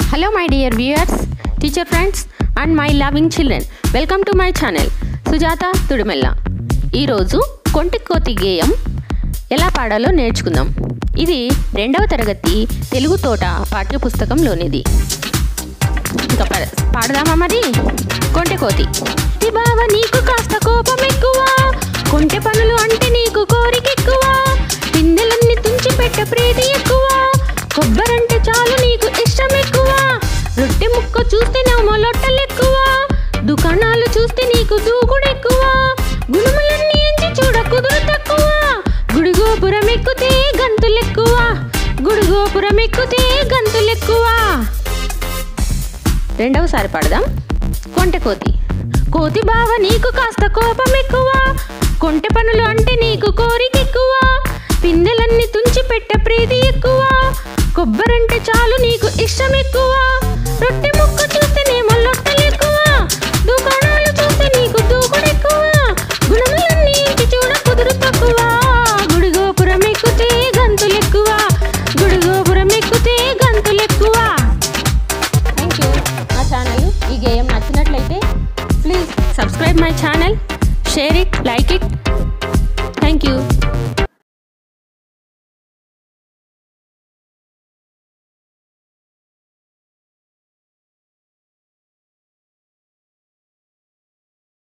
Hello, my dear viewers, teacher friends, and my loving children. Welcome to my channel, Sujatha తుడిమెల్ల ఈరోజు కొంటి కోతి గేయం ఎలా పాడాలో నేర్చుకుందాం ఇది రెండవ తరగతి తెలుగు తోట పాఠ్యపుస్తకంలోనిది ఇంకా ప- పాడదామా మరి కొంటె కోతి ఈ బావ నీకు కాస్త కోపం ఎక్కువ కొంటె పనులు అంటే నీకు కోరిక ఎక్కువ పిందెలన్నీ తుంచి పెట్ట ప్రీతి ఎక్కువ కొబ్బరంటే చాలు నీకు ఇష్టం ఎక్కువ రొట్టె ముక్క చూస్తే నా మొలొట్టలు ఎక్కువ దుకాణాలు చూస్తే నీకు దూకుడు ఎక్కువ గుణములన్నీ ఎంచి చూడ కుదురు తక్కువ గుడి గోపురం ఎక్కుతే గంతులెక్కువ గుడి గోపురం ఎక్కుతే గంతులెక్కువ రెండవసారి పాడదాం కొంటె కోతి కోతి బావ నీకు కాస్త కోపం ఎక్కువ కొంటె పనులు అంటే నీకు కోరిక ఎక్కువ పిందెలన్నీ తుంచి పెట్ట ప్రీతి ఎక్కువ కొబ్బరంటే చాలు నీకు ఇష్టం ఎక్కువ రొట్టె ముక్క చూస్తేనేమో లొట్టలు ఎక్కువ దుకాణాలు చూస్తే నీకు దూకుడు ఎక్కువ గుణములన్నీ ఇంటి చూడ కుదురు తక్కువ గుడి గోపురం ఎక్కుతే గంతులు ఎక్కువ గుడి గోపురం ఎక్కుతే గంతులు ఎక్కువ థ్యాంక్ యూ మా ఛానల్ ఈ గేయం నచ్చినట్లయితే please subscribe my channel share it like it